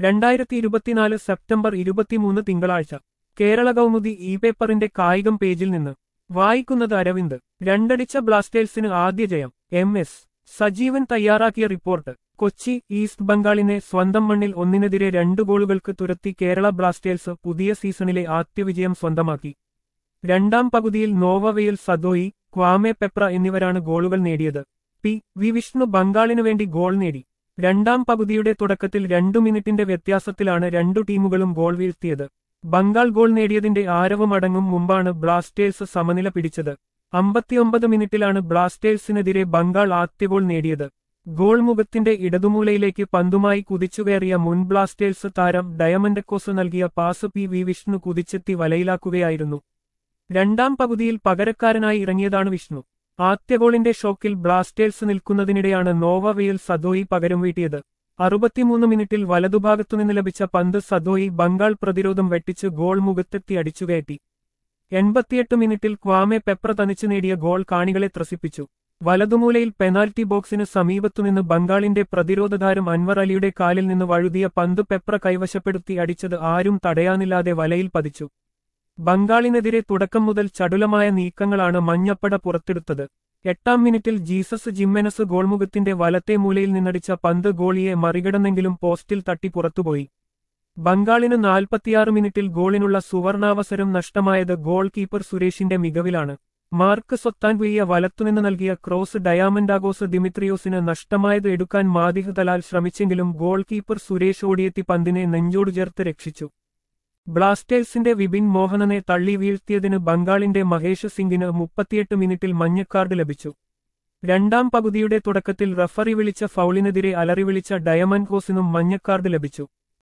രണ്ടായിരത്തി ഇരുപത്തിനാല് സെപ്റ്റംബർ ഇരുപത്തിമൂന്ന് തിങ്കളാഴ്ച കേരള കൗമുദി ഇ പേപ്പറിന്റെ കായികം പേജിൽ നിന്ന് വായിക്കുന്നത് അരവിന്ദ് രണ്ടടിച്ച ബ്ലാസ്റ്റേഴ്സിന് ആദ്യ ജയം എം എസ് സജീവൻ തയ്യാറാക്കിയ റിപ്പോർട്ട് കൊച്ചി ഈസ്റ്റ് ബംഗാളിനെ സ്വന്തം മണ്ണിൽ ഒന്നിനെതിരെ രണ്ട് ഗോളുകൾക്ക് തുരത്തി കേരള ബ്ലാസ്റ്റേഴ്സ് പുതിയ സീസണിലെ ആദ്യ വിജയം സ്വന്തമാക്കി രണ്ടാം പകുതിയിൽ നോവവയിൽ സദോയി ക്വാമെ പെപ്ര എന്നിവരാണ് ഗോളുകൾ നേടിയത് പി വി വിഷ്ണു ബംഗാളിനു വേണ്ടി ഗോൾ നേടി രണ്ടാം പകുതിയുടെ തുടക്കത്തിൽ രണ്ടു മിനിറ്റിന്റെ വ്യത്യാസത്തിലാണ് രണ്ടു ടീമുകളും ഗോൾ വീഴ്ത്തിയത് ബംഗാൾ ഗോൾ നേടിയതിന്റെ ആരവമടങ്ങും മുമ്പാണ് ബ്ലാസ്റ്റേഴ്സ് സമനില പിടിച്ചത് അമ്പത്തിയൊമ്പത് മിനിറ്റിലാണ് ബ്ലാസ്റ്റേഴ്സിനെതിരെ ബംഗാൾ ആദ്യ ഗോൾ നേടിയത് ഗോൾ മുഖത്തിന്റെ ഇടതുമൂലയിലേക്ക് പന്തുമായി കുതിച്ചുകയറിയ മുൻ ബ്ലാസ്റ്റേഴ്സ് താരം ഡയമൻഡക്കോസ് നൽകിയ പാസ് പി വി വിഷ്ണു കുതിച്ചെത്തി വലയിലാക്കുകയായിരുന്നു രണ്ടാം പകുതിയിൽ പകരക്കാരനായി ഇറങ്ങിയതാണ് വിഷ്ണു ആദ്യ ഗോളിന്റെ ഷോക്കിൽ ബ്ലാസ്റ്റേഴ്സ് നിൽക്കുന്നതിനിടെയാണ് നോവവയിൽ സദോയി പകരം വീട്ടിയത് അറുപത്തിമൂന്ന് മിനിറ്റിൽ വലതുഭാഗത്തുനിന്ന് ലഭിച്ച പന്ത് സദോയി ബംഗാൾ പ്രതിരോധം വെട്ടിച്ച് ഗോൾ മുഖത്തെത്തി അടിച്ചുകയറ്റി എൺപത്തിയെട്ട് മിനിറ്റിൽ ക്വാമെ പെപ്ര തനിച്ചു നേടിയ ഗോൾ കാണികളെ ത്രസിപ്പിച്ചു വലതുമൂലയിൽ പെനാൽറ്റി ബോക്സിന് സമീപത്തുനിന്ന് ബംഗാളിന്റെ പ്രതിരോധതാരം അൻവർ അലിയുടെ കാലിൽ നിന്ന് വഴുതിയ പന്ത് പെപ്ര കൈവശപ്പെടുത്തി അടിച്ചത് ആരും തടയാനില്ലാതെ വലയിൽ പതിച്ചു ബംഗാളിനെതിരെ തുടക്കം മുതൽ ചടുലമായ നീക്കങ്ങളാണ് മഞ്ഞപ്പട പുറത്തെടുത്തത് എട്ടാം മിനിറ്റിൽ ജീസസ് ജിമ്മെനസ് ഗോൾമുഖത്തിന്റെ വലത്തെ മൂലയിൽ നിന്നടിച്ച പന്ത് ഗോളിയെ മറികടന്നെങ്കിലും പോസ്റ്റിൽ തട്ടി പുറത്തുപോയി ബംഗാളിന് നാൽപ്പത്തിയാറ് മിനിറ്റിൽ ഗോളിനുള്ള സുവർണാവസരം നഷ്ടമായത് ഗോൾ കീപ്പർ സുരേഷിന്റെ മികവിലാണ് മാർക്ക് സൊത്താൻവെയ്യ വലത്തുനിന്ന് നൽകിയ ക്രോസ് ഡയാമൻഡാഗോസ് ദിമിത്രിയോസിന് നഷ്ടമായത് എടുക്കാൻ മാദിഹ് ദലാൽ ശ്രമിച്ചെങ്കിലും ഗോൾ കീപ്പർ സുരേഷ് ഓടിയെത്തി പന്തിനെ നെഞ്ചോട് ചേർത്ത് രക്ഷിച്ചു ബ്ലാസ്റ്റേഴ്സിന്റെ വിപിൻ മോഹനനെ തള്ളി വീഴ്ത്തിയതിന് ബംഗാളിന്റെ മഹേഷ് സിംഗിന് മുപ്പത്തിയെട്ട് മിനിറ്റിൽ മഞ്ഞക്കാർഡ് ലഭിച്ചു രണ്ടാം പകുതിയുടെ തുടക്കത്തിൽ റഫറി വിളിച്ച ഫൗളിനെതിരെ അലറി വിളിച്ച ഡയമൻഡ് കോസിനും മഞ്ഞക്കാർഡ് ലഭിച്ചു